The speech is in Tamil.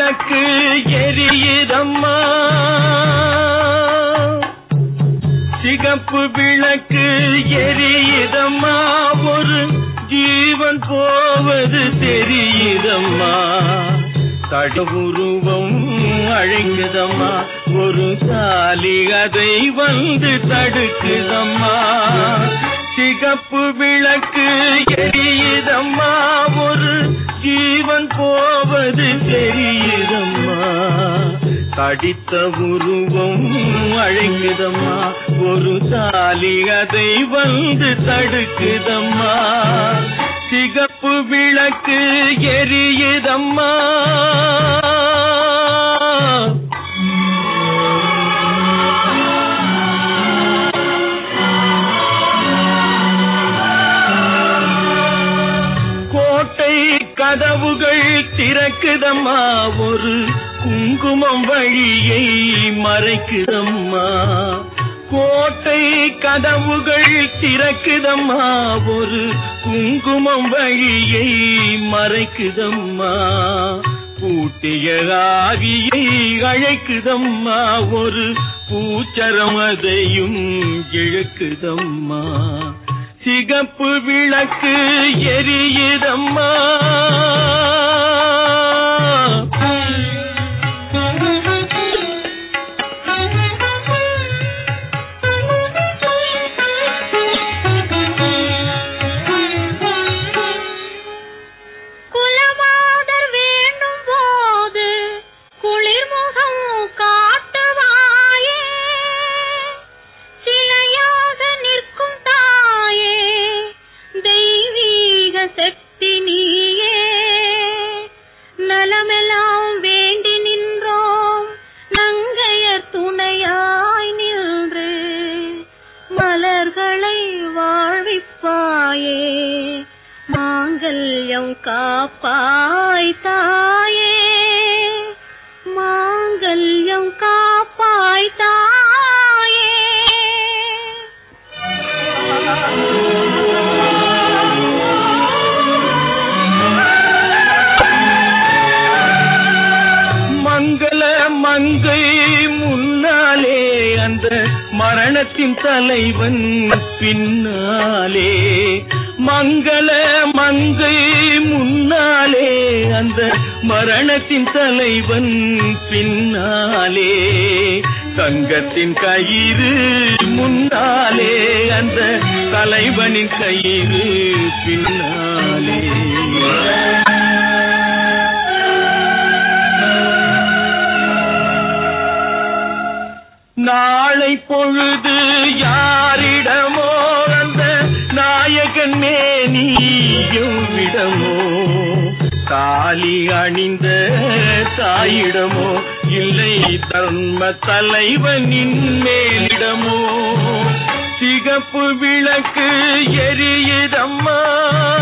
விளக்கு எரியுதம்மா சிகப்பு விளக்கு எரியுதம்மா ஒரு ஜீவன் போவது தெரியுதம்மா தடவுருவம் அழைக்குதம்மா ஒரு தாலி அதை வந்து தடுக்குதம்மா சிகப்பு விளக்கு எரியுதம்மா ஒரு ஜீவன் போவது தெரியுதம்மா தடித்த உருவம் அழைக்குதம்மா ஒரு தாலி அதை வந்து தடுக்குதம்மா சிகப்பு விளக்கு எரியுதம்மா கோட்டை கதவுகள் திறக்குதம்மா ஒரு குங்குமம் வழியை மறைக்குதம்மா கோட்டை கதவுகள் திறக்குதம்மா ஒரு குங்குமம் வழியை மறைக்குதம்மா பூட்டிய ஆவியை அழைக்குதம்மா ஒரு பூச்சரம் அதையும் இழுக்குதம்மா சிகப்பு விளக்கு எரியுதம்மா குலமாதர் வேண்டும் போது குளிர்முகம் காட்டுவாயே சிலையாக நிற்கும் தாயே தெய்வீக சக்தி நீயே நலமெல்லாம் வேண்டி நின்றோம் நங்கையர் துணையாய் நின்று மலர்களை வாழ்விப்பாயே மாங்கல்யம் காப்பாய் தாயே மாங்கல்யம் காப்பாய் தாயே மங்கள மங்கை முன்னாலே அந்த மரணத்தின் தலைவன் பின்னாலே மங்கள மங்கை முன்னாலே அந்த மரணத்தின் தலைவன் பின்னாலே தங்கத்தின் கயிறு முன்னாலே அந்த தலைவனின் கயிறு பின்னாலே நாளை பொழுது யாரிடமோ அந்த நாயகன் மேனியும் விடமோ தாலி அணிந்த தாயிடமோ இல்லை தர்ம தலைவனின் மேலிடமோ சிகப்பு விளக்கு எரியுதம்மா